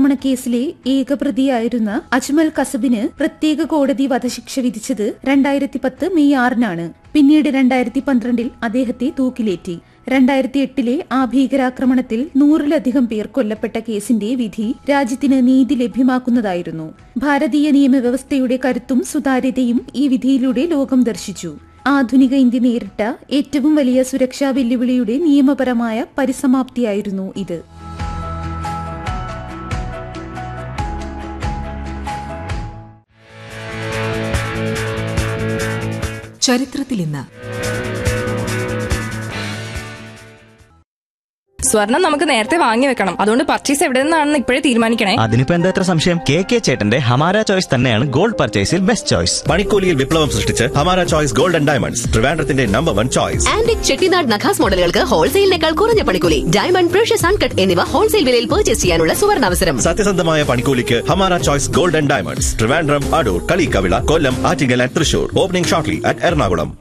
ആക്രമണ കേസിലെ ഏകപ്രതിയായിരുന്ന അജ്മൽ കസബിന് പ്രത്യേക കോടതി വധശിക്ഷ വിധിച്ചത് രണ്ടായിരത്തി പത്ത് മെയ് ആറിനാണ് പിന്നീട് രണ്ടായിരത്തി പന്ത്രണ്ടിൽ അദ്ദേഹത്തെ തൂക്കിലേറ്റി രണ്ടായിരത്തി എട്ടിലെ ആ ഭീകരാക്രമണത്തിൽ നൂറിലധികം പേർ കൊല്ലപ്പെട്ട കേസിന്റെ വിധി രാജ്യത്തിന് നീതി ലഭ്യമാക്കുന്നതായിരുന്നു ഭാരതീയ നിയമവ്യവസ്ഥയുടെ കരുത്തും സുതാര്യതയും ഈ വിധിയിലൂടെ ലോകം ദർശിച്ചു ആധുനിക ഇന്ത്യ നേരിട്ട ഏറ്റവും വലിയ സുരക്ഷാ വെല്ലുവിളിയുടെ നിയമപരമായ പരിസമാപ്തിയായിരുന്നു ഇത് ചരിത്രത്തിൽ ഇന്ന് സ്വർണം നമുക്ക് നേരത്തെ വാങ്ങി വെക്കണം അതുകൊണ്ട് പർച്ചേസ് എവിടെ നിന്നാണെന്ന് ഇപ്പോഴേ തീരുമാനിക്കണേ അതിനിപ്പോ എന്താ ഇത്ര സംശയം കെ കെ ചേട്ടന്റെ ഹമാര ചോയ്സ് തന്നെയാണ് ഗോൾഡ് പർച്ചേസിൽ ബെസ്റ്റ് ചോയ്സ് പണിക്കൂലിയിൽ വിപ്ലവം സൃഷ്ടിച്ച് Hamara Choice Gold and Diamonds ട്രിവാൻഡ്രത്തിന്റെ number one choice antique Chettinad നഖാസ് മോഡലുകൾക്ക് ഹോൾസെയിലിനേക്കാൾ കുറഞ്ഞ പണിക്കൂലി ഡയമണ്ട് പ്രഷ്യസ് അൺകട്ട് എന്നിവ ഹോൾസെയിൽ വിലയിൽ പർച്ചേസ് ചെയ്യാനുള്ള സുവർണാവസരം സത്യസന്ധമായ പണിക്കൂലിക്ക് Hamara Choice Gold and Diamonds Trivandrum Adoor Kaliyikkavila Kollam Attingal and Thrissur opening shortly at Ernakulam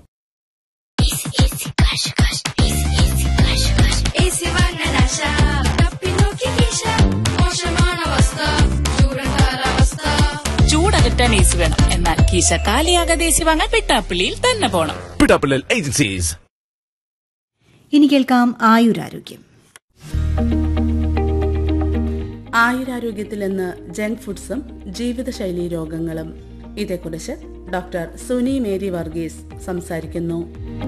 ചൂടകറ്റാൻ ഏസി വേണം എന്നാൽ കീശ കാലിയാകാതെ ഏസി വാങ്ങാൻ വെട്ടാപ്പള്ളിയിൽ തന്നെ പോണം പിടാപ്പിള്ളൽ ഏജൻസീസ് ഇനി കേൾക്കാം ആയുരാരോഗ്യം ആയുരാരോഗ്യത്തിൽ നിന്ന് ജങ്ക് ഫുഡ്സും ജീവിതശൈലി രോഗങ്ങളും ഇതേക്കുറിച്ച് ഡോക്ടർ സുനി മേരി വർഗീസ് സംസാരിക്കുന്നു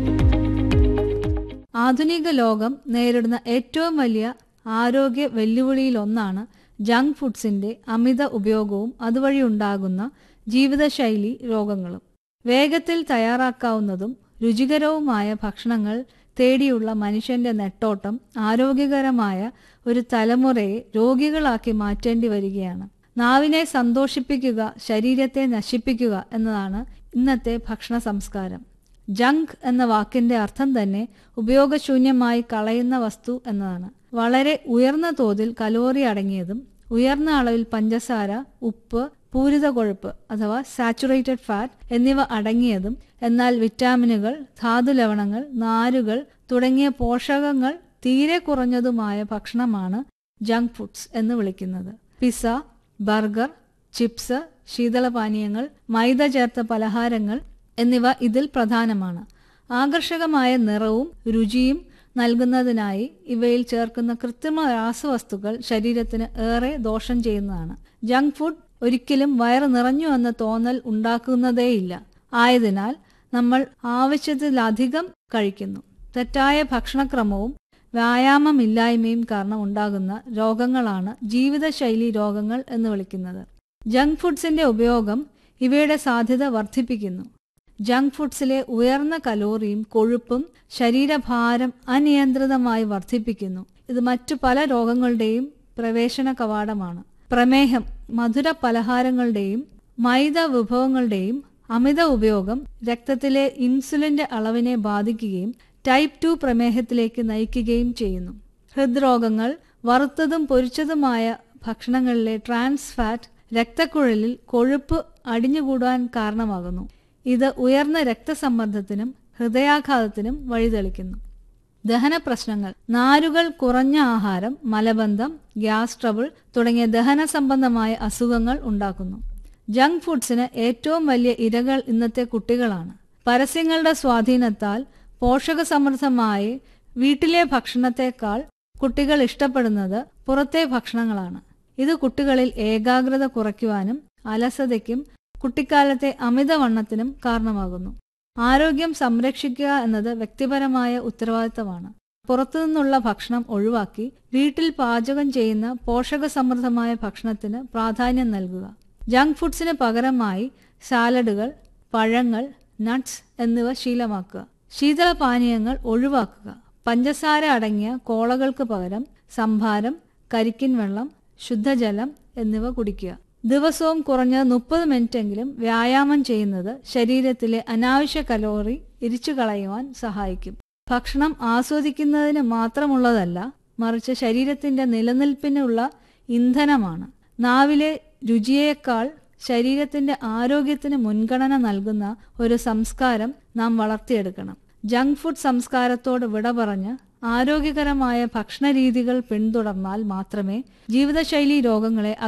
ആധുനിക ലോകം നേരിടുന്ന ഏറ്റവും വലിയ ആരോഗ്യ വെല്ലുവിളിയിലൊന്നാണ് ജങ്ക് ഫുഡ്സിന്റെ അമിത ഉപയോഗവും അതുവഴി ഉണ്ടാകുന്ന ജീവിതശൈലി രോഗങ്ങളും വേഗത്തിൽ തയ്യാറാക്കാവുന്നതും രുചികരവുമായ ഭക്ഷണങ്ങൾ തേടിയുള്ള മനുഷ്യന്റെ നെട്ടോട്ടം ആരോഗ്യകരമായ ഒരു തലമുറയെ രോഗികളാക്കി മാറ്റേണ്ടി വരികയാണ് നാവിനെ സന്തോഷിപ്പിക്കുക ശരീരത്തെ നശിപ്പിക്കുക എന്നതാണ് ഇന്നത്തെ ഭക്ഷണ സംസ്കാരം ജങ്ക് എന്ന വാക്കിന്റെ അർത്ഥം തന്നെ ഉപയോഗശൂന്യമായി കളയുന്ന വസ്തു എന്നതാണ് വളരെ ഉയർന്ന തോതിൽ കലോറി അടങ്ങിയതും ഉയർന്ന അളവിൽ പഞ്ചസാര ഉപ്പ് പൂരിത കൊഴുപ്പ് അഥവാ സാച്ചുറേറ്റഡ് ഫാറ്റ് എന്നിവ അടങ്ങിയതും എന്നാൽ വിറ്റാമിനുകൾ ധാതുലവണങ്ങൾ നാരുകൾ തുടങ്ങിയ പോഷകങ്ങൾ തീരെ കുറഞ്ഞതുമായ ഭക്ഷണമാണ് ജങ്ക് ഫുഡ്സ് എന്ന് വിളിക്കുന്നത് പിസ ബർഗർ ചിപ്സ് ശീതളപാനീയങ്ങൾ മൈദ ചേർത്ത പലഹാരങ്ങൾ എന്നിവ ഇതിൽ പ്രധാനമാണ് ആകർഷകമായ നിറവും രുചിയും നൽകുന്നതിനായി ഇവയിൽ ചേർക്കുന്ന കൃത്രിമ രാസവസ്തുക്കൾ ശരീരത്തിന് ഏറെ ദോഷം ചെയ്യുന്നതാണ് ജങ്ക് ഫുഡ് ഒരിക്കലും വയറ് നിറഞ്ഞു എന്ന തോന്നൽ ഉണ്ടാക്കുന്നതേയില്ല ആയതിനാൽ നമ്മൾ ആവശ്യത്തിലധികം കഴിക്കുന്നു തെറ്റായ ഭക്ഷണക്രമവും വ്യായാമമില്ലായ്മയും കാരണം ഉണ്ടാകുന്ന രോഗങ്ങളാണ് ജീവിതശൈലി രോഗങ്ങൾ എന്ന് വിളിക്കുന്നത് ജങ്ക് ഫുഡ്സിന്റെ ഉപയോഗം ഇവയുടെ സാധ്യത വർദ്ധിപ്പിക്കുന്നു ജങ്ക് ഫുഡ്സിലെ ഉയർന്ന കലോറിയും കൊഴുപ്പും ശരീരഭാരം അനിയന്ത്രിതമായി വർദ്ധിപ്പിക്കുന്നു ഇത് മറ്റു പല രോഗങ്ങളുടെയും പ്രവേശന കവാടമാണ് പ്രമേഹം മധുര പലഹാരങ്ങളുടെയും മൈദ വിഭവങ്ങളുടെയും അമിത ഉപയോഗം രക്തത്തിലെ ഇൻസുലിന്റെ അളവിനെ ബാധിക്കുകയും ടൈപ്പ് ടു പ്രമേഹത്തിലേക്ക് നയിക്കുകയും ചെയ്യുന്നു ഹൃദ്രോഗങ്ങൾ വറുത്തതും പൊരിച്ചതുമായ ഭക്ഷണങ്ങളിലെ ട്രാൻസ് ഫാറ്റ് രക്തക്കുഴലിൽ കൊഴുപ്പ് അടിഞ്ഞുകൂടാൻ കാരണമാകുന്നു ഇത് ഉയർന്ന രക്തസമ്മർദ്ദത്തിനും ഹൃദയാഘാതത്തിനും വഴിതെളിക്കുന്നു ദഹന പ്രശ്നങ്ങൾ നാരുകൾ കുറഞ്ഞ ആഹാരം മലബന്ധം ഗ്യാസ് ട്രബിൾ തുടങ്ങിയ ദഹന സംബന്ധമായ അസുഖങ്ങൾ ഉണ്ടാക്കുന്നു ജങ്ക് ഫുഡ്സിന് ഏറ്റവും വലിയ ഇരകൾ ഇന്നത്തെ കുട്ടികളാണ് പരസ്യങ്ങളുടെ സ്വാധീനത്താൽ പോഷകസമൃദ്ധമായി വീട്ടിലെ ഭക്ഷണത്തെക്കാൾ കുട്ടികൾ ഇഷ്ടപ്പെടുന്നത് പുറത്തെ ഭക്ഷണങ്ങളാണ് ഇത് കുട്ടികളിൽ ഏകാഗ്രത കുറയ്ക്കുവാനും അലസതയ്ക്കും കുട്ടിക്കാലത്തെ അമിതവണ്ണത്തിനും കാരണമാകുന്നു ആരോഗ്യം സംരക്ഷിക്കുക എന്നത് വ്യക്തിപരമായ ഉത്തരവാദിത്തമാണ് പുറത്തുനിന്നുള്ള ഭക്ഷണം ഒഴിവാക്കി വീട്ടിൽ പാചകം ചെയ്യുന്ന പോഷകസമൃദ്ധമായ ഭക്ഷണത്തിന് പ്രാധാന്യം നൽകുക ജങ്ക് ഫുഡ്സിന് പകരമായി സാലഡുകൾ പഴങ്ങൾ നട്ട്സ് എന്നിവ ശീലമാക്കുക ശീതളപാനീയങ്ങൾ ഒഴിവാക്കുക പഞ്ചസാര അടങ്ങിയ കോളകൾക്ക് പകരം സംഭാരം കരിക്കിൻ വെള്ളം ശുദ്ധജലം എന്നിവ കുടിക്കുക ദിവസവും കുറഞ്ഞത് മുപ്പത് മിനിറ്റെങ്കിലും വ്യായാമം ചെയ്യുന്നത് ശരീരത്തിലെ അനാവശ്യ കലോറി ഇരിച്ചു കളയുവാൻ സഹായിക്കും ഭക്ഷണം ആസ്വദിക്കുന്നതിന് മാത്രമുള്ളതല്ല മറിച്ച് ശരീരത്തിന്റെ നിലനിൽപ്പിനുള്ള ഇന്ധനമാണ് നാവിലെ രുചിയേക്കാൾ ശരീരത്തിന്റെ ആരോഗ്യത്തിന് മുൻഗണന നൽകുന്ന ഒരു സംസ്കാരം നാം വളർത്തിയെടുക്കണം ജങ്ക് ഫുഡ് സംസ്കാരത്തോട് വിട പറഞ്ഞ് ആരോഗ്യകരമായ ഭക്ഷണ രീതികൾ പിന്തുടർന്നാൽ മാത്രമേ ജീവിതശൈലി രോഗങ്ങളെ